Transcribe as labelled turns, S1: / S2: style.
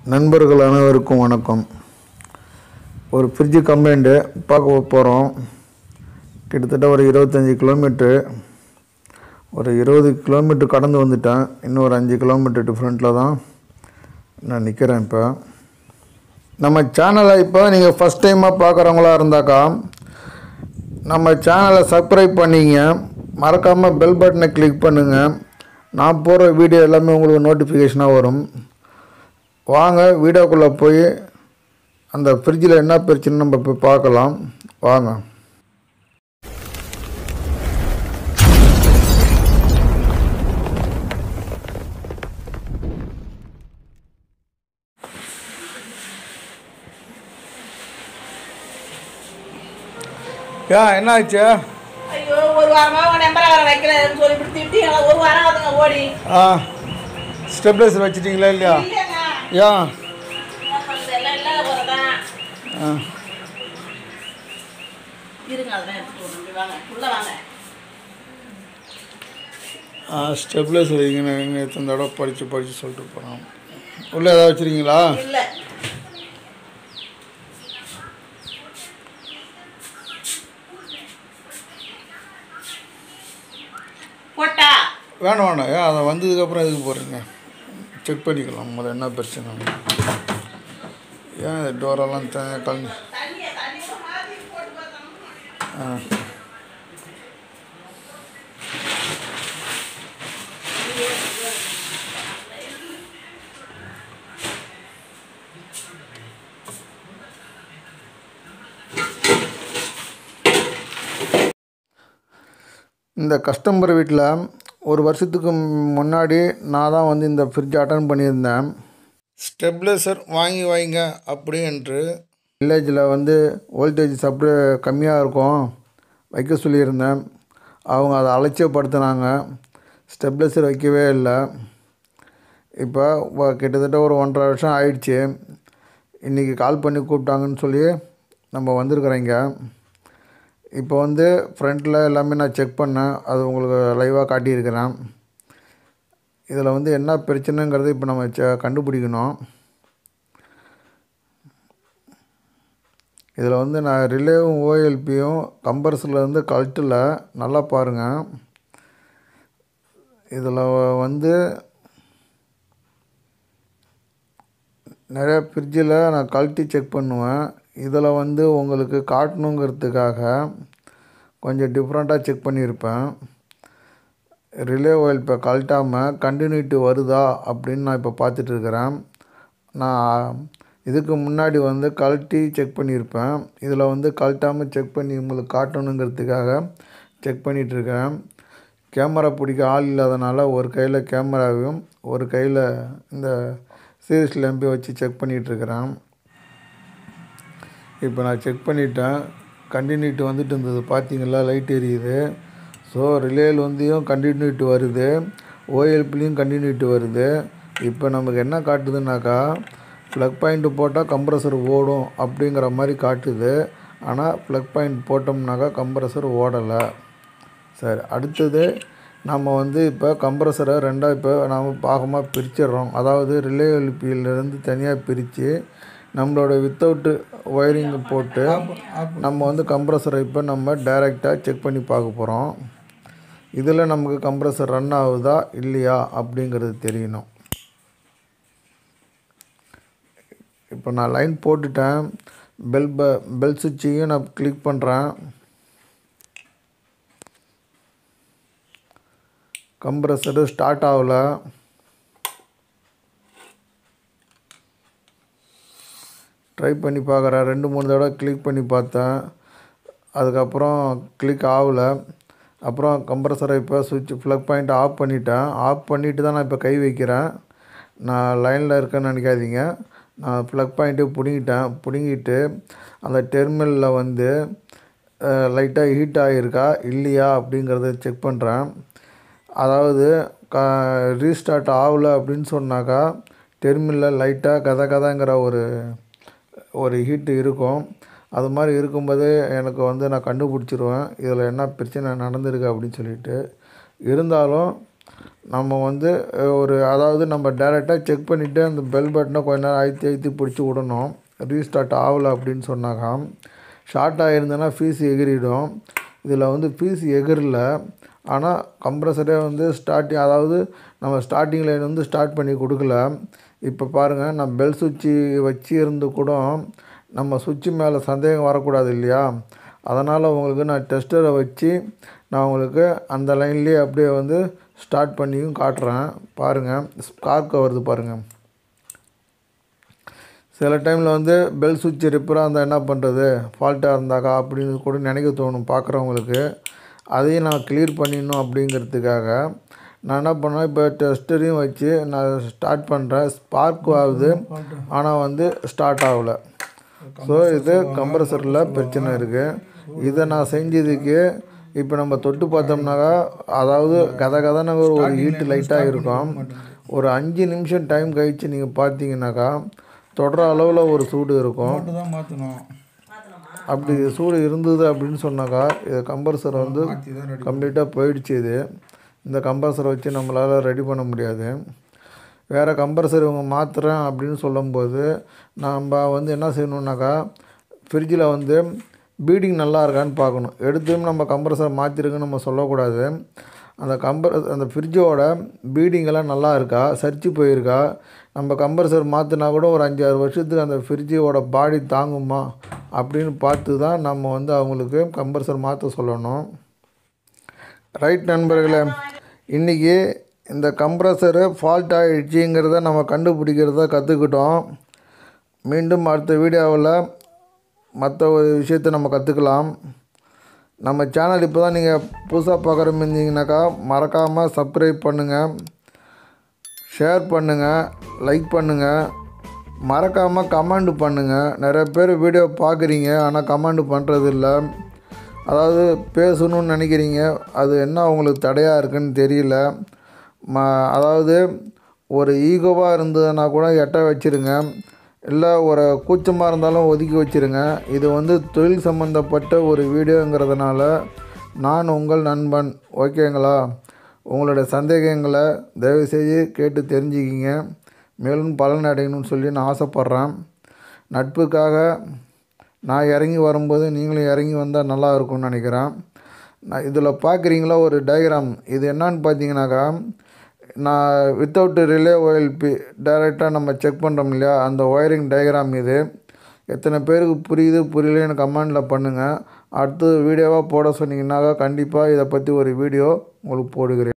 S1: நண்பர்கள் அனைவருக்கும் வணக்கம் ஒரு ஃப்ரிட்ஜு கம்ப்ளைண்ட்டு பார்க்க போகிறோம் கிட்டத்தட்ட ஒரு இருபத்தஞ்சி கிலோமீட்ரு ஒரு இருபது கிலோமீட்டர் கடந்து வந்துட்டேன் இன்னும் ஒரு அஞ்சு கிலோமீட்டர் டிஃப்ரெண்ட்டில் தான் நான் நிற்கிறேன் இப்போ நம்ம சேனலை இப்போ நீங்கள் ஃபஸ்ட் டைமாக பார்க்குறவங்களா இருந்தாக்கா நம்ம சேனலை சப்ஸ்கிரைப் பண்ணிங்க மறக்காமல் பெல் பட்டனை கிளிக் பண்ணுங்கள் நான் போடுற வீடியோ எல்லாமே உங்களுக்கு நோட்டிஃபிகேஷனாக வரும் வாங்க வீடியோக்குள்ளே போய் அந்த ஃப்ரிட்ஜில் என்ன பிரச்சனை நம்ம போய் பார்க்கலாம் வாங்க ஏன் என்ன ஆச்சு
S2: ஐயோ ஒரு வாரமா உன் நம்பரை வேற வைக்கிறேன்னு சொல்லி இப்படி திட்டிங்களா ஒரு வாரம் ஆகுதுங்க ஓடி
S1: ஆ ஸ்டெப்லைசர் வச்சிட்டிங்களா இல்லையா
S2: இல்லைங்க
S1: ஏன்
S2: என்ன பண்ணுறது எல்லாம் இல்லாத போகிறதான்
S1: ஆ
S2: இருங்க அதெல்லாம் எடுத்துட்டு வரணும் வாங்க உள்ளே வாங்க
S1: ஸ்டெப்லைசர் வைங்க எங்கள் எத்தனை தடவை படித்து படித்து சொல்லிட்டு போகிறோம் உள்ளே ஏதாவது வச்சுருக்கீங்களா
S2: இல்லை போட்டா
S1: வேணாம் வேணாம் ஏன் அதை வந்ததுக்கப்புறம் எதுக்கு போகிறீங்க செக் பண்ணிக்கலாம் முதல்ல என்ன பிரச்சனை ஏன் டோரெல்லாம் த கலந்து
S2: தண்ணியை தண்ணி கூட மாற்றி போட்டு பார்த்தோம்
S1: ஆ இந்த கஸ்டமர் வீட்டில் ஒரு வருஷத்துக்கு முன்னாடி நான் தான் வந்து இந்த ஃப்ரிட்ஜ் அட்டன் பண்ணியிருந்தேன் ஸ்டெப்லைசர் வாங்கி வைங்க அப்படி என்று வில்லேஜில் வந்து வோல்டேஜ் சப்ளை கம்மியாக இருக்கும் வைக்க சொல்லியிருந்தேன் அவங்க அதை அலட்சியப்படுத்தினாங்க ஸ்டெப்லைசர் வைக்கவே இல்லை இப்போ வ- கிட்டத்தட்ட ஒரு ஒன்றரை வருஷம் ஆயிடுச்சு இன்றைக்கி கால் பண்ணி கூப்பிட்டாங்கன்னு சொல்லி நம்ம வந்திருக்கிறோங்க இப்போ வந்து ஃப்ரண்ட்டில் எல்லாமே நான் செக் பண்ணேன் அது உங்களுக்கு லைவாக காட்டியிருக்கிறேன் இதில் வந்து என்ன பிரச்சனைங்கிறது இப்போ நம்ம செ- கண்டுபிடிக்கணும் இதில் வந்து நான் ரிலேவும் ஓஎல்பியும் கம்பர்ஸில் கழட்டில் நல்லா பாருங்கள் இதில் வந்து நிறைய ஃப்ரிட்ஜில் நான் கழட்டி செக் பண்ணுவேன் இதில் வந்து உங்களுக்கு காட்டணுங்கிறதுக்காக கொஞ்சம் டிஃப்ரெண்ட்டாக செக் பண்ணியிருப்பேன் ரிலே ஆயில் இப்போ கழட்டாமல் கண்டினியூட்டி வருதா அப்படின்னு நான் இப்போ பார்த்துட்டு இருக்கிறேன் நான் இதுக்கு முன்னாடி வந்து கழட்டி செக் பண்ணியிருப்பேன் இதில் வந்து கழட்டாமல் செக் பண்ணி உங்களுக்கு காட்டணுங்கிறதுக்காக செக் பண்ணிகிட்ருக்கேன் கேமரா பிடிக்க ஆள் இல்லாதனால ஒரு கையில் கேமராவையும் ஒரு கையில் இந்த சீரிஸ் லேம்பையும் வச்சு செக் பண்ணிகிட்ருக்கிறேன் இப்போ நான் செக் பண்ணிட்டேன் கண்டினியூட்டி வந்துட்டு இருந்தது பார்த்தீங்களா லைட் எரியுது ஸோ ரிலேயில் வந்துயும் கண்டினியூட்டி வருது ஓஎல்பிலையும் கண்டினியூட்டி வருது இப்போ நமக்கு என்ன காட்டுதுன்னாக்கா ப்ளக் பாயிண்ட் போட்டால் கம்ப்ரஸர் ஓடும் அப்படிங்கிற மாதிரி காட்டுது ஆனால் ப்ளக் பாயிண்ட் போட்டோம்னாக்கா கம்ப்ரஸர் ஓடலை சரி அடுத்தது நம்ம வந்து இப்போ கம்ப்ரஸரை ரெண்டாக இப்போ நாம் பாகமாக பிரிச்சிடுறோம் அதாவது ரிலே எல்பியிலேருந்து தனியாக பிரித்து நம்மளோட வித்தவுட்டு ஒயரிங் போட்டு நம்ம வந்து கம்ப்ரஸரை இப்போ நம்ம டைரெக்டாக செக் பண்ணி பார்க்க போகிறோம் இதில் நமக்கு கம்ப்ரஸர் ரன் ஆகுதா இல்லையா அப்படிங்கிறது தெரியணும் இப்போ நான் லைன் போட்டுட்டேன் பெல் ப பெல் சுவிட்சையும் நான் கிளிக் பண்ணுறேன் கம்ப்ரஸரு ஸ்டார்ட் ஆகலை ட்ரை பண்ணி பார்க்குறேன் ரெண்டு மூணு தடவை கிளிக் பண்ணி பார்த்தேன் அதுக்கப்புறம் கிளிக் ஆகலை அப்புறம் கம்ப்ரஸரை இப்போ சுவிட்ச் ப்ளக் பாயிண்ட் ஆஃப் பண்ணிட்டேன் ஆஃப் பண்ணிவிட்டு தான் நான் இப்போ கை வைக்கிறேன் நான் லைனில் இருக்கேன்னு நினைக்காதீங்க நான் ப்ளக் பாயிண்ட்டு பிடுங்கிட்டேன் பிடுங்கிட்டு அந்த டெர்மினலில் வந்து லைட்டாக ஹீட் ஆகியிருக்கா இல்லையா அப்படிங்கிறத செக் பண்ணுறேன் அதாவது க ரீஸ்டார்ட் ஆகலை அப்படின்னு சொன்னாக்கா டெர்மினலில் லைட்டாக கத கதங்கிற ஒரு ஒரு ஹீட்டு இருக்கும் அது மாதிரி இருக்கும்போது எனக்கு வந்து நான் கண்டுபிடிச்சிருவேன் இதில் என்ன பிரச்சனை நடந்திருக்கு அப்படின்னு சொல்லிட்டு இருந்தாலும் நம்ம வந்து அஹ், ஒரு அதாவது நம்ம டேரெக்டாக செக் பண்ணிவிட்டு அந்த பெல் பட்டனை கொஞ்ச நேரம் அழுத்தி அழுத்தி பிடிச்சி விடணும் ரீஸ்டார்ட் ஆகலை அப்படின்னு சொன்னாக்கா ஷார்ட் ஆகிருந்தேன்னா ஃபீஸ் எகிறிடும் இதில் வந்து ஃபீஸ் எகிரல ஆனால் கம்ப்ரஸரே வந்து ஸ்டார்டிங் அதாவது நம்ம ஸ்டார்டிங் லைன் வந்து ஸ்டார்ட் பண்ணி கொடுக்கல இப்போ பாருங்கள் நான் பெல் சுவிட்சு வச்சு இருந்து கூட நம்ம சுவிட்சு மேலே சந்தேகம் வரக்கூடாது இல்லையா அதனால் உங்களுக்கு நான் டெஸ்டரை வச்சு நான் உங்களுக்கு அந்த லைன்லேயே அப்படியே வந்து ஸ்டார்ட் பண்ணியும் காட்டுறேன் பாருங்கள் ஸ்பார்க் வருது பாருங்கள் சில டைமில் வந்து பெல் சுவிட்ச் ரிப்பராக இருந்தால் என்ன பண்ணுறது ஃபால்ட்டாக இருந்தாக்கா அப்படின்னு கூட நினைக்க தோணும் பார்க்குறவங்களுக்கு அதையும் நான் கிளியர் பண்ணிடணும் அப்படிங்கிறதுக்காக நான் என்ன பண்ணேன் இப்போ டெஸ்டரையும் வச்சு நான் ஸ்டார்ட் பண்ணுறேன் ஸ்பார்க் ஆகுது ஆனால் வந்து ஸ்டார்ட் ஆகலை ஸோ இது கம்ப்ரஸரில் பிரச்சனை இருக்குது இதை நான் செஞ்சதுக்கு இப்போ நம்ம தொட்டு பார்த்தோம்னாக்கா அதாவது கதை கதன ஒரு ஒரு ஹீட்டு லைட்டாக இருக்கும் ஒரு அஞ்சு நிமிஷம் டைம் கழித்து நீங்கள் பார்த்தீங்கன்னாக்கா தொடர அளவில் ஒரு சூடு இருக்கும்
S3: போட்டு தான் மாற்றணும்
S1: அப்படி சூடு இருந்தது அப்படின்னு சொன்னாக்கா இது கம்ப்ரஸர் வந்து
S3: மாற்றி தான் ரெடி
S1: கம்ப்ளீட்டாக போயிடுச்சு இது இந்த கம்ப்ரஸரை வச்சு நம்மளால் ரெடி பண்ண முடியாது வேறு கம்ப்ரஸர் இவங்க மாற்றுறேன் அப்படின்னு சொல்லும்போது நம்ம வந்து என்ன செய்யணுன்னாக்கா ஃப்ரிட்ஜில் வந்து பீடிங் நல்லா இருக்கான்னு பார்க்கணும் எடுத்தும் நம்ம கம்ப்ரஸர் மாற்றிருக்குன்னு நம்ம சொல்லக்கூடாது அந்த கம்ப்ர அந்த ஃப்ரிட்ஜோட பீடிங்கெல்லாம் நல்லா இருக்கா சரிச்சு போயிருக்கா நம்ம கம்ப்ரஸர் மாற்றினா கூட ஒரு அஞ்சாறு வருஷத்துக்கு அந்த ஃப்ரிட்ஜோட பாடி தாங்குமா அப்படின்னு பார்த்து தான் நம்ம வந்து அவங்களுக்கு கம்ப்ரஸர் மாற்ற சொல்லணும் ரைட் நண்பர்களே இன்றைக்கி இந்த கம்ப்ரஸரு ஃபால்ட் ஆகிடுச்சிங்கிறத நம்ம கண்டுபிடிக்கிறத கற்றுக்கிட்டோம் மீண்டும் அடுத்த வீடியோவில் மற்ற ஒரு விஷயத்தை நம்ம கற்றுக்கலாம் நம்ம சேனல் இப்போ தான் நீங்கள் புதுசாக பார்க்குற இருந்தீங்கனாக்கா மறக்காமல் சப்ஸ்கிரைப் பண்ணுங்கள் ஷேர் பண்ணுங்கள் லைக் பண்ணுங்கள் மறக்காமல் கமெண்ட் பண்ணுங்கள் நிறைய பேர் வீடியோ பார்க்குறீங்க ஆனால் கமெண்ட் பண்ணுறதில்ல அதாவது பேசணும்னு நினைக்கிறீங்க அது என்ன உங்களுக்கு தடையாக இருக்குன்னு தெரியல ம அதாவது ஒரு ஈகோவாக இருந்ததுன்னா கூட எட்ட வச்சுருங்க இல்லை ஒரு கூச்சமாக இருந்தாலும் ஒதுக்கி வச்சுருங்க இது வந்து தொழில் சம்மந்தப்பட்ட ஒரு வீடியோங்கிறதுனால நான் உங்கள் நண்பன் ஓகேங்களா உங்களுடைய சந்தேகங்களை தயவுசெய்து கேட்டு தெரிஞ்சுக்கிங்க மேலும் பலன் அடையணும்னு சொல்லி நான் ஆசைப்பட்றேன் நட்புக்காக நான் இறங்கி வரும்போது நீங்களும் இறங்கி வந்தால் நல்லா இருக்கும்னு நினைக்கிறேன் நான் இதில் பார்க்குறீங்களா ஒரு டயக்ராம் இது என்னன்னு பார்த்தீங்கன்னாக்கா நான் வித்தவுட் ரிலே ஓஎல்பி டைரெக்டாக நம்ம செக் பண்ணுறோம் இல்லையா அந்த ஒயரிங் டயக்ராம் இது எத்தனை பேருக்கு புரியுது புரியலன்னு கமெண்டில் பண்ணுங்கள் அடுத்து வீடியோவாக போட சொன்னீங்கன்னாக்கா கண்டிப்பாக இதை பற்றி ஒரு வீடியோ உங்களுக்கு போடுகிறேன்